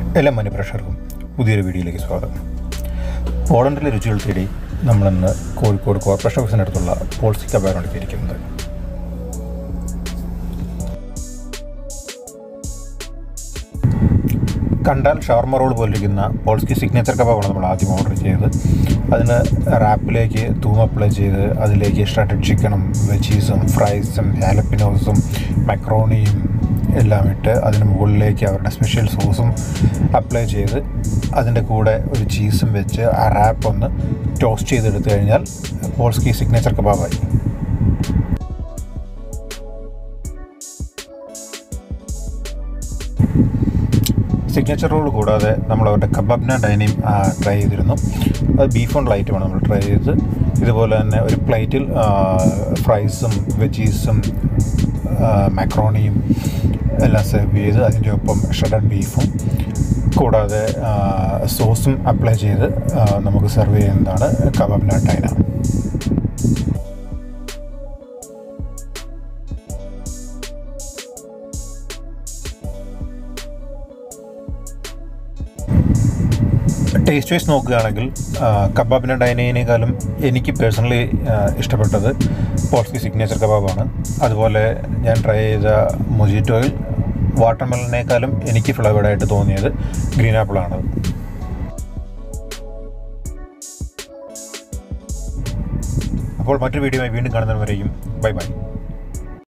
എല്ലാ മനുപ്രേക്ഷകർക്കും പുതിയൊരു വീഡിയോയിലേക്ക് സ്വാഗതം പോളണ്ടിലെ രുചികൾ തേടി നമ്മളിന്ന് കോഴിക്കോട് കോർപ്പറേഷൻ ഓഫീസിനടുത്തുള്ള പോൾസി കബാറാണ് എത്തിയിരിക്കുന്നത് കണ്ടാൽ ഷവർമ റോൾ പോലിരിക്കുന്ന പോൾസ്കി സിഗ്നേച്ചർ കബാബാണ് നമ്മൾ ആദ്യം ഓർഡർ ചെയ്തത് അതിന് റാപ്പിലേക്ക് തൂം അപ്ലൈ ചെയ്ത് അതിലേക്ക് ഷ്രെഡഡ് ചിക്കനും വെജീസും ഫ്രൈസും ഹാലപ്പിനോസും മക്രോണിയും എല്ലാം ഇട്ട് അതിന് മുകളിലേക്ക് അവരുടെ സ്പെഷ്യൽ സോസും അപ്ലൈ ചെയ്ത് അതിൻ്റെ കൂടെ ഒരു ചീസും വെച്ച് ആ റാപ്പ് ഒന്ന് ടോസ്റ്റ് ചെയ്തെടുത്തു കഴിഞ്ഞാൽ പോൾസ്കി സിഗ്നേച്ചർ കബാബായി സിഗ്നേച്ചർ റോൾ കൂടാതെ നമ്മൾ അവരുടെ കബാബ്ന ഡൈനിയും ട്രൈ ചെയ്തിരുന്നു അത് ബീഫ് കൊണ്ട് ഐറ്റമാണ് നമ്മൾ ട്രൈ ചെയ്തത് ഇതുപോലെ തന്നെ ഒരു പ്ലേറ്റിൽ ഫ്രൈസും വെജീസും മാക്രോണിയും എല്ലാം സെർവ് ചെയ്ത് അതിൻ്റെ ഒപ്പം ഷഡഡ് ബീഫും കൂടാതെ സോസും അപ്ലൈ ചെയ്ത് ആ, നമുക്ക് സെർവ് ചെയ്യുന്നതാണ് കബാബ്ന ഡൈന ടേസ്റ്റ് വൈസ് നോക്കുകയാണെങ്കിൽ ആ, കബാബിൻ്റെ ഡൈനേക്കാളും എനിക്ക് പേഴ്സണലി ഇഷ്ടപ്പെട്ടത് പോൾസ്കി സിഗ്നേച്ചർ കബാബാണ് അതുപോലെ ഞാൻ ട്രൈ ചെയ്ത മൊജിറ്റോയിൽ വാട്ടർമെലനേക്കാളും എനിക്ക് ഫ്ലേവേഡായിട്ട് തോന്നിയത് ഗ്രീൻ ആപ്പിളാണ് അപ്പോൾ മറ്റൊരു വീഡിയോയുമായി വീണ്ടും കാണുന്നവരെയും ബൈ ബൈ